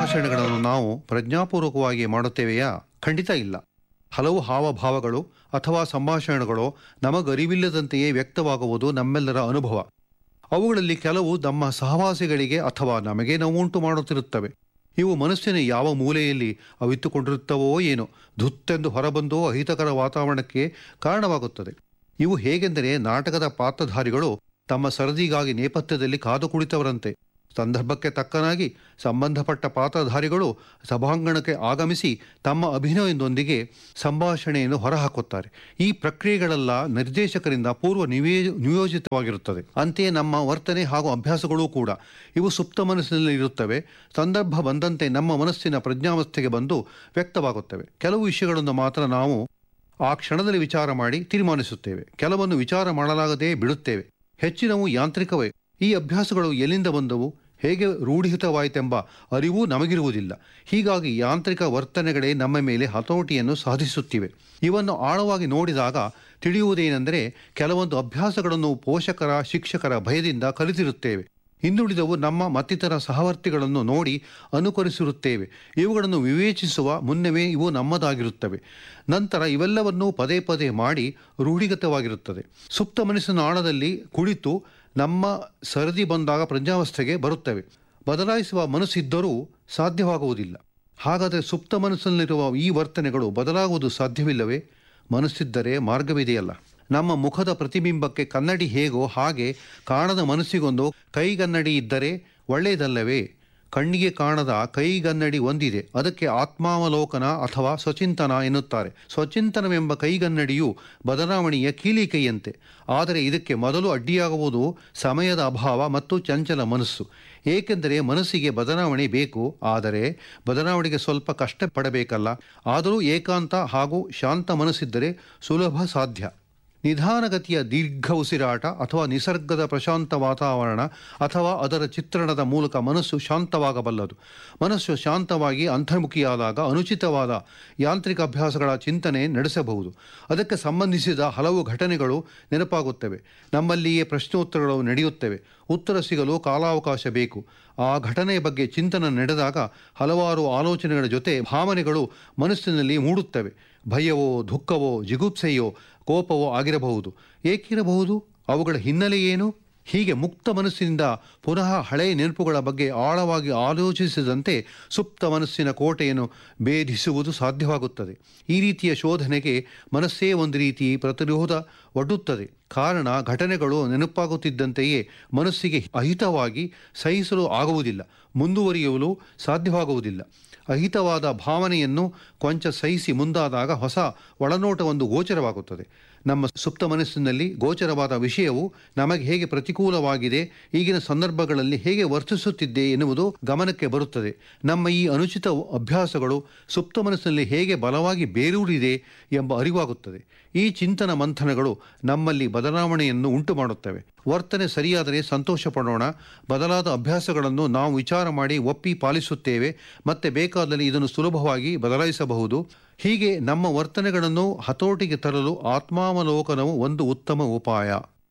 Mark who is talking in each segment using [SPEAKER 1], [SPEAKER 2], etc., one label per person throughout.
[SPEAKER 1] ಸಂಭಾಷಣೆಗಳನ್ನು ನಾವು ಪ್ರಜ್ಞಾಪೂರ್ವಕವಾಗಿ ಮಾಡುತ್ತೇವೆಯಾ ಖಂಡಿತ ಇಲ್ಲ ಹಲವು ಹಾವಭಾವಗಳು ಅಥವಾ ಸಂಭಾಷಣೆಗಳು ನಮಗರಿವಿಲ್ಲದಂತೆಯೇ ವ್ಯಕ್ತವಾಗುವುದು ನಮ್ಮೆಲ್ಲರ ಅನುಭವ ಅವುಗಳಲ್ಲಿ ಕೆಲವು ನಮ್ಮ ಸಹವಾಸಿಗಳಿಗೆ ಅಥವಾ ನಮಗೆ ನೋವುಂಟು ಮಾಡುತ್ತಿರುತ್ತವೆ ಇವು ಮನಸ್ಸಿನ ಯಾವ ಮೂಲೆಯಲ್ಲಿ ಅವಿತ್ತುಕೊಂಡಿರುತ್ತವೋ ಏನೋ ಧುತ್ತೆಂದು ಹೊರಬಂದು ಅಹಿತಕರ ವಾತಾವರಣಕ್ಕೆ ಕಾರಣವಾಗುತ್ತದೆ ಇವು ಹೇಗೆಂದರೆ ನಾಟಕದ ಪಾತ್ರಧಾರಿಗಳು ತಮ್ಮ ಸರದಿಗಾಗಿ ನೇಪಥ್ಯದಲ್ಲಿ ಕಾದು ಕುಳಿತವರಂತೆ ಸಂದರ್ಭಕ್ಕೆ ತಕ್ಕನಾಗಿ ಸಂಬಂಧಪಟ್ಟ ಪಾತ್ರಧಾರಿಗಳು ಸಭಾಂಗಣಕ್ಕೆ ಆಗಮಿಸಿ ತಮ್ಮ ಅಭಿನಯದೊಂದಿಗೆ ಸಂಭಾಷಣೆಯನ್ನು ಹೊರಹಾಕುತ್ತಾರೆ ಈ ಪ್ರಕ್ರಿಯೆಗಳೆಲ್ಲ ನಿರ್ದೇಶಕರಿಂದ ಪೂರ್ವ ನಿವೇ ನಿಯೋಜಿತವಾಗಿರುತ್ತದೆ ಅಂತೆಯೇ ನಮ್ಮ ವರ್ತನೆ ಹಾಗೂ ಅಭ್ಯಾಸಗಳೂ ಕೂಡ ಇವು ಸುಪ್ತ ಮನಸ್ಸಿನಲ್ಲಿ ಇರುತ್ತವೆ ಸಂದರ್ಭ ಬಂದಂತೆ ನಮ್ಮ ಮನಸ್ಸಿನ ಪ್ರಜ್ಞಾವಸ್ಥೆಗೆ ಬಂದು ವ್ಯಕ್ತವಾಗುತ್ತವೆ ಕೆಲವು ವಿಷಯಗಳನ್ನು ಮಾತ್ರ ನಾವು ಆ ಕ್ಷಣದಲ್ಲಿ ವಿಚಾರ ಮಾಡಿ ತೀರ್ಮಾನಿಸುತ್ತೇವೆ ಕೆಲವನ್ನು ವಿಚಾರ ಮಾಡಲಾಗದೇ ಬಿಡುತ್ತೇವೆ ಹೆಚ್ಚಿನವು ಯಾಂತ್ರಿಕವೇ ಈ ಅಭ್ಯಾಸಗಳು ಎಲ್ಲಿಂದ ಬಂದವು ಹೇಗೆ ರೂಢಿತವಾಯಿತೆಂಬ ಅರಿವು ನಮಗಿರುವುದಿಲ್ಲ ಹೀಗಾಗಿ ಯಾಂತ್ರಿಕ ವರ್ತನೆಗಳೇ ನಮ್ಮ ಮೇಲೆ ಹತೋಟಿಯನ್ನು ಸಾಧಿಸುತ್ತಿವೆ ಇವನ್ನು ಆಳವಾಗಿ ನೋಡಿದಾಗ ತಿಳಿಯುವುದೇನೆಂದರೆ ಕೆಲವೊಂದು ಅಭ್ಯಾಸಗಳನ್ನು ಪೋಷಕರ ಶಿಕ್ಷಕರ ಭಯದಿಂದ ಕಲಿತಿರುತ್ತೇವೆ ಇನ್ನುಳಿದವು ನಮ್ಮ ಮತ್ತಿತರ ಸಹವರ್ತಿಗಳನ್ನು ನೋಡಿ ಅನುಕರಿಸಿರುತ್ತೇವೆ ಇವುಗಳನ್ನು ವಿವೇಚಿಸುವ ಮುನ್ನವೇ ಇವು ನಮ್ಮದಾಗಿರುತ್ತವೆ ನಂತರ ಇವೆಲ್ಲವನ್ನೂ ಪದೇ ಪದೇ ಮಾಡಿ ರೂಢಿಗತವಾಗಿರುತ್ತದೆ ಸುಪ್ತ ಮನಸ್ಸಿನ ಆಳದಲ್ಲಿ ಕುಳಿತು ನಮ್ಮ ಸರದಿ ಬಂದಾಗ ಪ್ರಜ್ಞಾವಸ್ಥೆಗೆ ಬರುತ್ತವೆ ಬದಲಾಯಿಸುವ ಮನಸ್ಸಿದ್ದರೂ ಸಾಧ್ಯವಾಗುವುದಿಲ್ಲ ಹಾಗಾದರೆ ಸುಪ್ತ ಮನಸ್ಸಿನಲ್ಲಿರುವ ಈ ವರ್ತನೆಗಳು ಬದಲಾಗುವುದು ಸಾಧ್ಯವಿಲ್ಲವೇ ಮನಸ್ಸಿದ್ದರೆ ಮಾರ್ಗವಿದೆಯಲ್ಲ ನಮ್ಮ ಮುಖದ ಪ್ರತಿಬಿಂಬಕ್ಕೆ ಕನ್ನಡಿ ಹೇಗೋ ಹಾಗೆ ಕಾಣದ ಮನಸ್ಸಿಗೊಂದು ಕೈಗನ್ನಡಿ ಇದ್ದರೆ ಒಳ್ಳೆಯದಲ್ಲವೇ ಕಣ್ಣಿಗೆ ಕಾಣದ ಕೈಗನ್ನಡಿ ಒಂದಿದೆ ಅದಕ್ಕೆ ಆತ್ಮಾವಲೋಕನ ಅಥವಾ ಸ್ವಚಿಂತನ ಎನ್ನುತ್ತಾರೆ ಸ್ವಚಿಂತನವೆಂಬ ಕೈಗನ್ನಡಿಯು ಬದಲಾವಣೆಯ ಕೀಲಿಕೈಯಂತೆ ಆದರೆ ಇದಕ್ಕೆ ಮೊದಲು ಅಡ್ಡಿಯಾಗುವುದು ಸಮಯದ ಅಭಾವ ಮತ್ತು ಚಂಚಲ ಮನಸ್ಸು ಏಕೆಂದರೆ ಮನಸ್ಸಿಗೆ ಬದಲಾವಣೆ ಬೇಕು ಆದರೆ ಬದಲಾವಣೆಗೆ ಸ್ವಲ್ಪ ಕಷ್ಟಪಡಬೇಕಲ್ಲ ಆದರೂ ಏಕಾಂತ ಹಾಗೂ ಶಾಂತ ಮನಸ್ಸಿದ್ದರೆ ಸುಲಭ ಸಾಧ್ಯ ನಿಧಾನಗತಿಯ ದೀರ್ಘ ಉಸಿರಾಟ ಅಥವಾ ನಿಸರ್ಗದ ಪ್ರಶಾಂತ ವಾತಾವರಣ ಅಥವಾ ಅದರ ಚಿತ್ರಣದ ಮೂಲಕ ಮನಸ್ಸು ಶಾಂತವಾಗಬಲ್ಲದು ಮನಸ್ಸು ಶಾಂತವಾಗಿ ಅಂತರ್ಮುಖಿಯಾದಾಗ ಅನುಚಿತವಾದ ಯಾಂತ್ರಿಕ ಅಭ್ಯಾಸಗಳ ಚಿಂತನೆ ನಡೆಸಬಹುದು ಅದಕ್ಕೆ ಸಂಬಂಧಿಸಿದ ಹಲವು ಘಟನೆಗಳು ನೆನಪಾಗುತ್ತವೆ ನಮ್ಮಲ್ಲಿಯೇ ಪ್ರಶ್ನೋತ್ತರಗಳು ನಡೆಯುತ್ತವೆ ಉತ್ತರ ಸಿಗಲು ಕಾಲಾವಕಾಶ ಬೇಕು ಆ ಘಟನೆಯ ಬಗ್ಗೆ ಚಿಂತನೆ ನಡೆದಾಗ ಹಲವಾರು ಆಲೋಚನೆಗಳ ಜೊತೆ ಭಾವನೆಗಳು ಮನಸ್ಸಿನಲ್ಲಿ ಮೂಡುತ್ತವೆ ಭಯವೋ ದುಃಖವೋ ಜಿಗುಪ್ಸೆಯೋ ಕೋಪವೋ ಆಗಿರಬಹುದು ಏಕಿರಬಹುದು ಅವುಗಳ ಹಿನ್ನೆಲೆ ಏನು ಹೀಗೆ ಮುಕ್ತ ಮನಸ್ಸಿನಿಂದ ಪುನಃ ಹಳೆಯ ನೆನಪುಗಳ ಬಗ್ಗೆ ಆಳವಾಗಿ ಆಲೋಚಿಸಿದಂತೆ ಸುಪ್ತ ಮನಸ್ಸಿನ ಕೋಟೆಯನ್ನು ಭೇದಿಸುವುದು ಸಾಧ್ಯವಾಗುತ್ತದೆ ಈ ರೀತಿಯ ಶೋಧನೆಗೆ ಮನಸ್ಸೇ ಒಂದು ರೀತಿ ಪ್ರತಿರೋಧ ಒಡ್ಡುತ್ತದೆ ಕಾರಣ ಘಟನೆಗಳು ನೆನಪಾಗುತ್ತಿದ್ದಂತೆಯೇ ಮನಸ್ಸಿಗೆ ಅಹಿತವಾಗಿ ಸಹಿಸಲು ಆಗುವುದಿಲ್ಲ ಮುಂದುವರಿಯಲು ಸಾಧ್ಯವಾಗುವುದಿಲ್ಲ ಅಹಿತವಾದ ಭಾವನೆಯನ್ನು ಕೊಂಚ ಸಹಿಸಿ ಮುಂದಾದಾಗ ಹೊಸ ಒಳನೋಟವೊಂದು ಗೋಚರವಾಗುತ್ತದೆ ನಮ್ಮ ಸುಪ್ತ ಮನಸ್ಸಿನಲ್ಲಿ ಗೋಚರವಾದ ವಿಷಯವು ನಮಗೆ ಹೇಗೆ ಪ್ರತಿಕೂಲವಾಗಿದೆ ಈಗಿನ ಸಂದರ್ಭಗಳಲ್ಲಿ ಹೇಗೆ ವರ್ತಿಸುತ್ತಿದ್ದೆ ಎನ್ನುವುದು ಗಮನಕ್ಕೆ ಬರುತ್ತದೆ ನಮ್ಮ ಈ ಅನುಚಿತ ಅಭ್ಯಾಸಗಳು ಸುಪ್ತ ಮನಸ್ಸಿನಲ್ಲಿ ಹೇಗೆ ಬಲವಾಗಿ ಬೇರೂರಿದೆ ಎಂಬ ಅರಿವಾಗುತ್ತದೆ ಈ ಚಿಂತನ ಮಂಥನಗಳು ನಮ್ಮಲ್ಲಿ ಬದಲಾವಣೆಯನ್ನು ಉಂಟು ಮಾಡುತ್ತವೆ ವರ್ತನೆ ಸರಿಯಾದರೆ ಸಂತೋಷ ಪಡೋಣ ಬದಲಾದ ಅಭ್ಯಾಸಗಳನ್ನು ನಾವು ವಿಚಾರ ಮಾಡಿ ಒಪ್ಪಿ ಪಾಲಿಸುತ್ತೇವೆ ಮತ್ತೆ ಬೇಕಾದಲ್ಲಿ ಇದನ್ನು ಸುಲಭವಾಗಿ ಬದಲಾಯಿಸಬಹುದು ಹೀಗೆ ನಮ್ಮ ವರ್ತನೆಗಳನ್ನು ಹತೋಟಿಗೆ ತರಲು ಆತ್ಮಾವಲೋಕನವು ಒಂದು ಉತ್ತಮ ಉಪಾಯ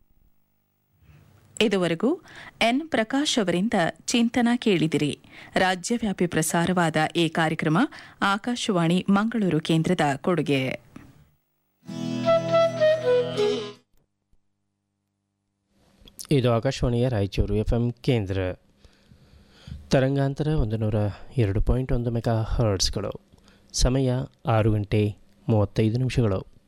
[SPEAKER 2] ಇದುವರೆಗೂ ಎನ್ ಪ್ರಕಾಶ್ ಅವರಿಂದ ಚಿಂತನ ಕೇಳಿದಿರಿ ರಾಜ್ಯವ್ಯಾಪಿ ಪ್ರಸಾರವಾದ ಈ ಕಾರ್ಯಕ್ರಮ ಆಕಾಶವಾಣಿ ಮಂಗಳೂರು ಕೇಂದ್ರದ ಕೊಡುಗೆ
[SPEAKER 3] ಇದು ಆಕಾಶವಾಣಿಯ ರಾಯಚೂರು ಎಫ್ ಎಂ ಕೇಂದ್ರ ತರಂಗಾಂತರ ಒಂದು ನೂರ ಎರಡು ಪಾಯಿಂಟ್ ಒಂದು ಮೆಗಾ ಹರ್ಟ್ಸ್ಗಳು ಸಮಯ ಆರು ಗಂಟೆ ಮೂವತ್ತೈದು ನಿಮಿಷಗಳು